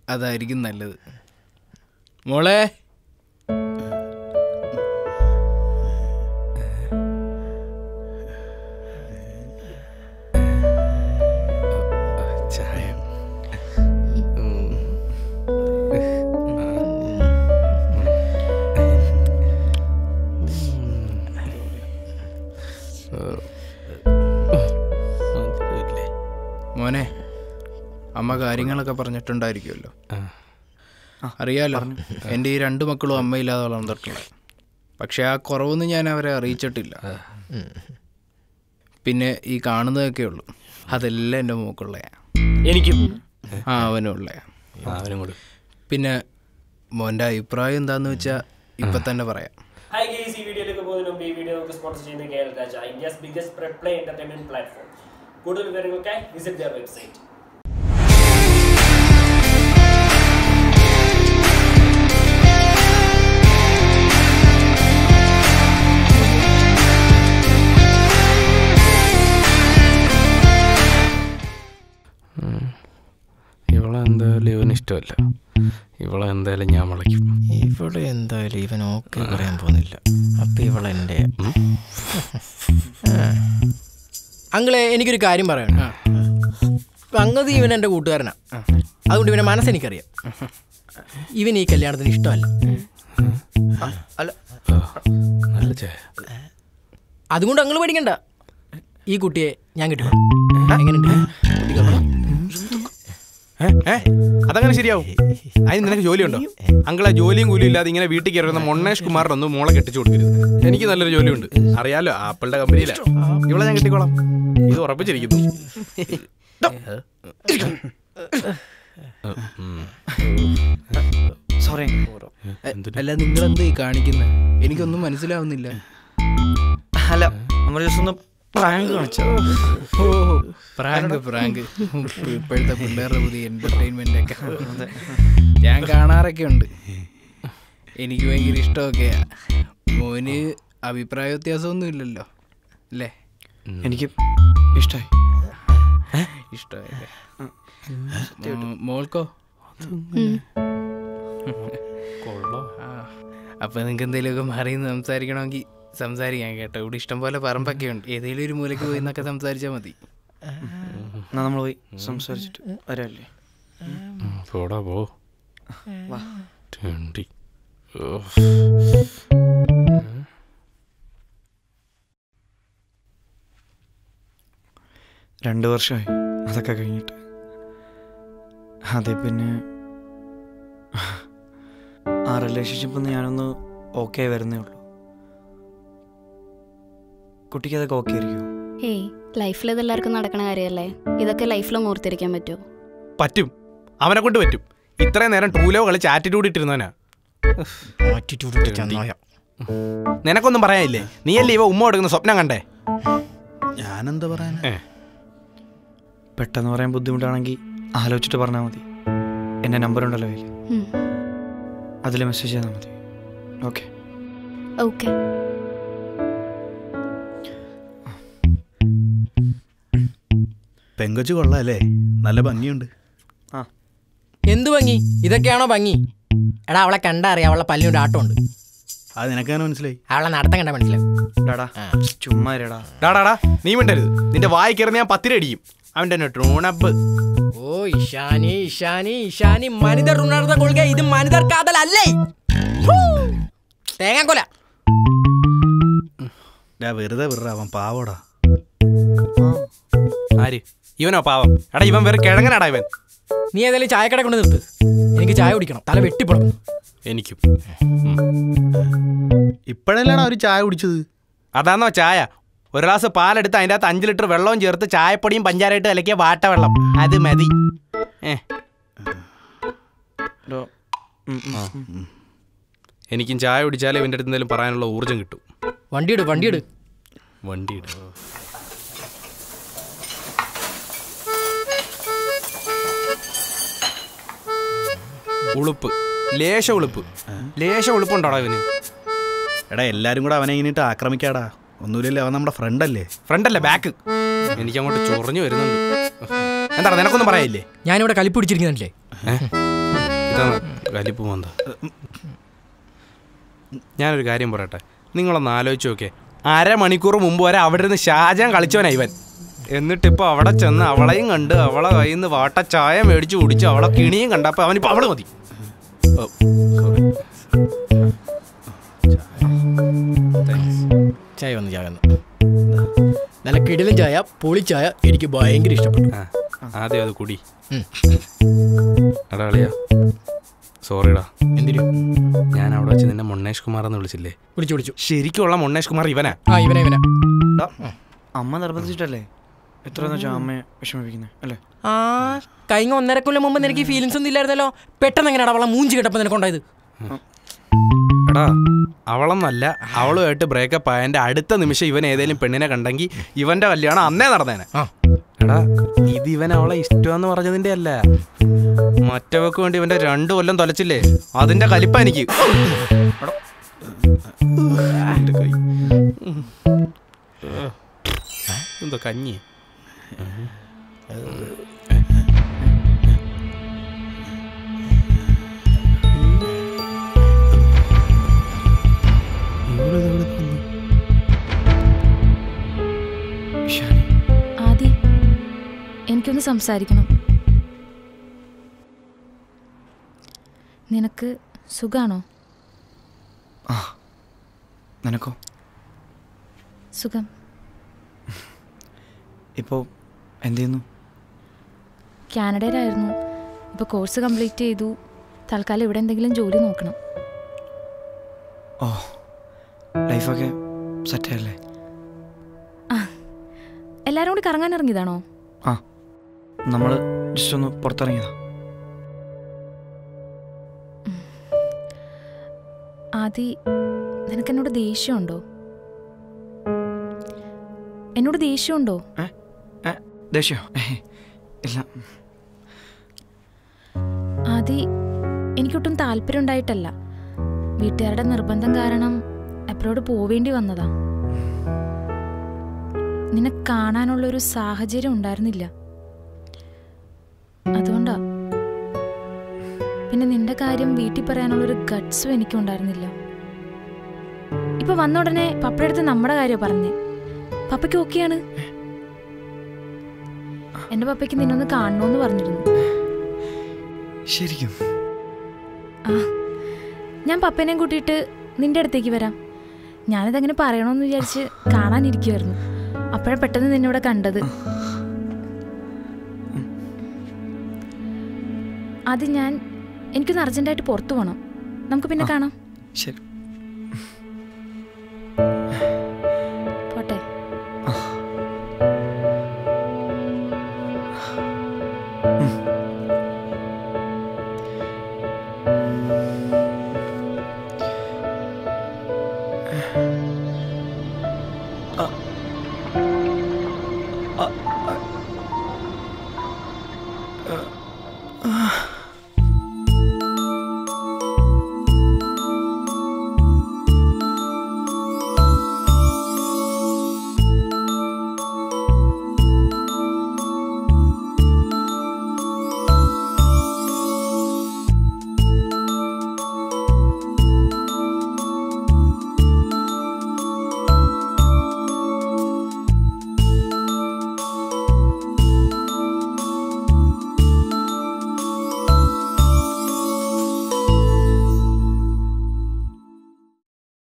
അതായിരിക്കും നല്ലത് മോളെ ചായ മോനെ അമ്മ കാര്യങ്ങളൊക്കെ പറഞ്ഞിട്ടുണ്ടായിരിക്കുമല്ലോ അറിയാലോ എൻ്റെ ഈ രണ്ട് മക്കളും അമ്മയില്ലാതെ വളർന്നിട്ടുള്ള പക്ഷെ ആ കുറവൊന്നും ഞാൻ അവരെ അറിയിച്ചിട്ടില്ല പിന്നെ ഈ കാണുന്നതൊക്കെ ഉള്ളൂ അതെല്ലാം എൻ്റെ മൂക്കുള്ളയാ എനിക്കും ആ അവനും ഉള്ളയാ അവനും കൂടി പിന്നെ മോൻ്റെ അഭിപ്രായം എന്താന്ന് വെച്ചാൽ ഇപ്പം തന്നെ പറയാം ഹായ് ഗെയ്സ് ഈ വീഡിയോയിലേക്ക് പോകുന്നതിന് മുമ്പ് ഈ വീഡിയോ നമുക്ക് സ്പോൺസർ ചെയ്യുന്ന K L Raja India's biggest spread play entertainment platform കൂടുതൽ വിവരങ്ങൾക്കായി വിസിറ്റ് ദർ വെബ്സൈറ്റ് ഇവളെ എന്തായാലും ഇവന് ഇഷ്ടമല്ല ഇവളെ എന്തായാലും ഞാൻ വിളയ്ക്കും ഇവിടെ എന്തായാലും ഇവൻ ഓക്കെ പറയാൻ പോകുന്നില്ല അപ്പൊ ഇവളെന്റെ അങ്ങളെ എനിക്കൊരു കാര്യം പറയണം സംഗതി ഇവൻ എൻ്റെ കൂട്ടുകാരനാ അതുകൊണ്ട് ഇവനെ മനസ്സെനിക്കറിയാം ഇവൻ ഈ കല്യാണത്തിന് ഇഷ്ടമല്ല അല്ല ആ, നല്ല ചായ അതുകൊണ്ട് അങ്ങൾ പേടിക്കണ്ട ഈ കുട്ടിയെ ഞാൻ കിട്ടും എങ്ങനെയുണ്ട് കുട്ടി കൊള്ളാം. ഏ? ഏ? അതങ്ങനെ ശരിയാവും അതിന് നിനക്ക് ജോലിയുണ്ടോ അങ്കിളെ ജോലിയും കൂലിയും ഇല്ലാതെ ഇങ്ങനെ വീട്ടിൽ കയറുന്ന മൊണ്ണേഷ് കുമാറിന്റെ ഒന്നും മോളെ കെട്ടിച്ചു കൊടുക്കരുത് എനിക്ക് നല്ലൊരു ജോലിയുണ്ട് അറിയാലോ ആപ്പിളുടെ കമ്പനിയിലാ ഇവളെ ഞാൻ കെട്ടിക്കോളാം ഇത് ഉറപ്പിച്ചിരിക്കുന്നു സോറി അല്ല നിങ്ങളെന്താ ഈ കാണിക്കുന്നത് എനിക്കൊന്നും മനസ്സിലാവുന്നില്ല അല്ല നമ്മൾ ജസ്റ്റ് ഒന്ന് പ്രാങ്ക് കാണിച്ചു ഓ പ്രാങ്ക് പ്രാങ്ക് ഇപ്പോഴത്തെ പിള്ളേരുടെ പുതിയ എന്റർടൈൻമെന്റ് ഒക്കെ ഞാൻ കാണാറൊക്കെ ഉണ്ട് എനിക്ക് ഭയങ്കര ഇഷ്ടമൊക്കെയാ മോന് അഭിപ്രായ വ്യത്യാസമൊന്നും ഇല്ലല്ലോ അല്ലേ എനിക്ക് ഇഷ്ടമായി ഇഷ്ടമല്ലേ മോ- മോൾക്കോ ആ, അപ്പൊ നിങ്ങൾക്ക് എന്തെങ്കിലുമൊക്കെ മാറി നിന്ന് സംസാരിക്കണമെങ്കിൽ സംസാരിക്കാം കേട്ടോ ഇവിടെ ഇഷ്ടം പോലെ പറമ്പൊക്കെ ഉണ്ട് ഏതെങ്കിലും ഒരു മൂലയ്ക്ക് പോയി എന്നൊക്കെ സംസാരിച്ചാൽ മതി എന്നാ നമ്മൾ പോയി സംസാരിച്ചിട്ട് വരാല്ലേ ഉം, പോടാ പോ വാ ട്വൻറ്റി രണ്ട് വർഷമായി അതൊക്കെ കഴിഞ്ഞിട്ട് അതെ പിന്നെ ആ റിലേഷൻഷിപ്പിൽ നിന്ന് ഞാനൊന്ന് ഓക്കെ വരുന്നേ ഉള്ളൂ കുട്ടിക്ക് അതൊക്കെ ഓക്കെ ആയിരിക്കുമോ ഏയ് ലൈഫിൽ ഇതെല്ലാവർക്കും നടക്കണ കാര്യമല്ലേ ഇതൊക്കെ ലൈഫിലും ഓർത്തിരിക്കാൻ പറ്റുമോ പറ്റും അവനെ കൊണ്ട് പറ്റും ഇത്രയും നേരം ട്രൂലോ കളിച്ച് ആറ്റിറ്റ്യൂഡ് ഇട്ടിരുന്നവനാ ആറ്റിറ്റ്യൂഡ് ഇട്ട് ചെന്നായ. നിനക്കൊന്നും പറയാനില്ലേ നീയല്ലേ ഇവ ഉമ്മ കൊടുക്കുന്ന സ്വപ്നം കണ്ടേ ഞാനെന്താ പറയാൻ പെട്ടെന്ന് പറയാൻ ബുദ്ധിമുട്ടാണെങ്കിൽ ആലോചിച്ചിട്ട് പറഞ്ഞാൽ മതി എൻ്റെ നമ്പർ ഉണ്ടല്ലോ കയ്യിൽ ഉം. അതിൽ മെസ്സേജ് ചെയ്താൽ മതി ഓക്കെ ഓക്കെ പെങ്കൊച്ചു കൊള്ളാല്ലേ നല്ല ഭംഗിയുണ്ട് എന്ത് ഭംഗി ഇതൊക്കെയാണോ ഭംഗി എടാ അവളെ കണ്ടാ അറിയാം അവളെ പല്ലിയുടെ ആട്ടമുണ്ട് അത് നിനക്കാണ് മനസ്സിലായി അവളെ നടത്തം കണ്ടാ മനസ്സിലാവും ഡാടാ ചുമ്മാ ഇരടാ ഡാടാടാ നീ മിണ്ടരുത് നിന്റെ വായി കയറി ഞാൻ പത്തിരി അടിക്കും അവൻ്റെ ട്രൂണപ്പ് ഓ ഇഷാനി ഇഷാനി ഇഷാനി മനിതർ ഉണർന്ന കൊള്ളുക ഇത് മനിതർ കാതൽ അല്ലേ തേങ്ങാക്കൊല ഡാ വെറുതെ വെറുതെ അവൻ പാവോടാ ആര് ഇവനോ പാവം എടാ ഇവൻ വേറെ കിഴങ്ങനാടാ ഇവൻ നീ ഏതായാലും ചായക്കട കൊണ്ട് നിർത്ത് എനിക്ക് ചായ കുടിക്കണം തല വെട്ടിപ്പുറം എനിക്കും ഇപ്പോഴല്ലാണ് അവർ ചായ കുടിച്ചത് അതാന്നോ ചായ ഒരു ഗ്ലാസ് പാലെടുത്ത് അതിൻ്റെ അകത്ത് അഞ്ച് ലിറ്റർ വെള്ളവും ചേർത്ത് ചായപ്പൊടിയും പഞ്ചാരയിട്ട് കലക്കിയ വാട്ട വെള്ളം അത് മതി ഏ ഡോ, ഉം, ഉം, ഉം. എനിക്കും ചായ കുടിച്ചാലേ ഇവൻ്റെ അടുത്ത് എന്തെങ്കിലും പറയാനുള്ള ഊർജ്ജം കിട്ടും വണ്ടിയിട് വണ്ടിയിട് വണ്ടി ഉളുപ്പ് ലേശ ഉളുപ്പ് ലേശ ഉളുപ്പുണ്ടോടാ ഇവന് എടാ എല്ലാരും കൂടെ അവനെ ഇങ്ങനെയിട്ട് ആക്രമിക്കാടാ ഒന്നുമില്ലല്ലേ അവൻ നമ്മുടെ ഫ്രണ്ട് അല്ലേ ഫ്രണ്ട് അല്ലേ ബാക്ക് എനിക്ക് അങ്ങോട്ട് ചൊറിഞ്ഞു വരുന്നുണ്ട് എന്താണ് നിനക്കൊന്നും പറയാനില്ലേ ഞാനിവിടെ കലിപ്പിടിച്ചിരിക്കുന്നില്ലേ നിർത്താൻ കലിപ്പ് പോന്ത ഞാനൊരു കാര്യം പറയട്ടെ നിങ്ങളൊന്ന് ആലോചിച്ച് നോക്കേ അരമണിക്കൂർ മുമ്പ് വരെ അവിടെ നിന്ന് ഷാജാൻ കളിച്ചവനാ ഇവൻ എന്നിട്ടിപ്പോൾ അവിടെ ചെന്ന് അവളെയും കണ്ട് അവളെ കയ്യിൽ നിന്ന് വാട്ട ചായ മേടിച്ച് കുടിച്ച് അവളെ കിണിയും കണ്ടപ്പോൾ അവനിപ്പോൾ അവള് മതി ഓ, sorry. ചായ വന്ന് ചായ വന്ന് നല്ല കിടിലും ചായ പൊളിച്ചായ എനിക്ക് ഭയങ്കര ഇഷ്ടപ്പെട്ടു ആ, ആദ്യം അത് കുടി ഉം. എടാ അളിയാ സോറിടാ എന്തിനു ഞാൻ അവിടെ വെച്ച് നിന്നെ മൊണ്ണേഷ് കുമാർ എന്ന് വിളിച്ചില്ലേ വിളിച്ചു വിളിച്ചു ശരിക്കുള്ള മൊണ്ണേഷ് കുമാർ ഇവനാ ആ ഇവനെ ഇവനെ ഡാ, അമ്മ നിർബന്ധിച്ചിട്ടല്ലേ എത്രയെന്ന് വെച്ചാൽ അമ്മയെ വിഷമിപ്പിക്കുന്നത് അല്ലേ ആ കഴിഞ്ഞ ഒന്നര കൊല്ലം മുമ്പ് നിനക്ക് ഈ ഫീലിങ്സ് ഒന്നും ഇല്ലായിരുന്നല്ലോ പെട്ടെന്ന് എങ്ങനെയാണ് അവളെ മൂഞ്ചി കിട്ടപ്പോൾ നിനക്കുണ്ടായത് എടാ അവളൊന്നല്ല അവളുമായിട്ട് ബ്രേക്കപ്പ് ആയതിന്റെ അടുത്ത നിമിഷം ഇവൻ ഏതെങ്കിലും പെണ്ണിനെ കണ്ടെങ്കിൽ ഇവന്റെ കല്യാണം അന്നേ നടന്നേനെ ആ. എടാ ഇത് ഇവൻ അവളെ ഇഷ്ടമെന്ന് പറഞ്ഞതിന്റെ അല്ല മറ്റവക്ക് വേണ്ടി ഇവന്റെ രണ്ടു കൊല്ലം തൊലച്ചില്ലേ അതിന്റെ കലിപ്പ എനിക്ക് എടാ. എന്റെ കൈ. എന്തോ കഞ്ഞി ഇഷാനി ആദി എനിക്കൊന്ന് സംസാരിക്കണം നിനക്ക് സുഖാണോ ആ നിനക്കോ സുഖം ഇപ്പോൾ എന്ത് ചെയ്യുന്നു കാനഡയിലായിരുന്നു ഇപ്പോൾ കോഴ്സ് കംപ്ലീറ്റ് ചെയ്തു തൽക്കാലം ഇവിടെ എന്തെങ്കിലും ജോലി നോക്കണം ഓ ലൈഫൊക്കെ സെറ്റായല്ലേ എല്ലാവരും കൂടി കറങ്ങാൻ ഇറങ്ങിയതാണോ ആ നമ്മൾ ജസ്റ്റ് ഒന്ന് പുറത്തിറങ്ങിയതാ ആദി നിനക്ക് എന്നോട് ദേഷ്യമുണ്ടോ എന്നോട് ദേഷ്യമുണ്ടോ ഏ ദേഷ്യോ ഏയ്, ഇല്ല ആദി എനിക്കൊട്ടും താല്പര്യം ഉണ്ടായിട്ടല്ല വീട്ടുകാരുടെ നിർബന്ധം കാരണം അബ്രോഡ് പോവേണ്ടി വന്നതാ നിന്നെ കാണാനുള്ള ഒരു സാഹചര്യം ഉണ്ടായിരുന്നില്ല അതുകൊണ്ടാ പിന്നെ നിന്റെ കാര്യം വീട്ടിൽ പറയാനുള്ള ഒരു ഗട്ട്സും എനിക്കുണ്ടായിരുന്നില്ല ഇപ്പൊ വന്ന ഉടനെ പപ്പയുടെ അടുത്ത് നമ്മുടെ കാര്യം പറഞ്ഞേ പപ്പയ്ക്ക് ഓക്കെയാണ് എന്റെ പപ്പയ്ക്ക് നിന്നൊന്ന് കാണണമെന്ന് പറഞ്ഞിരുന്നു ശരിക്കും ആ ഞാൻ പപ്പനെയും കൂട്ടിയിട്ട് നിന്റെ അടുത്തേക്ക് വരാം ഞാനിതങ്ങനെ പറയണമെന്ന് വിചാരിച്ച് കാണാനിരിക്കുമായിരുന്നു അപ്പോഴാണ് പെട്ടെന്ന് നിന്നെ ഇവിടെ കണ്ടത് അത് ഞാൻ എനിക്കൊന്ന് അർജന്റായിട്ട് പുറത്തു പോകണം നമുക്ക് പിന്നെ കാണാം ശരി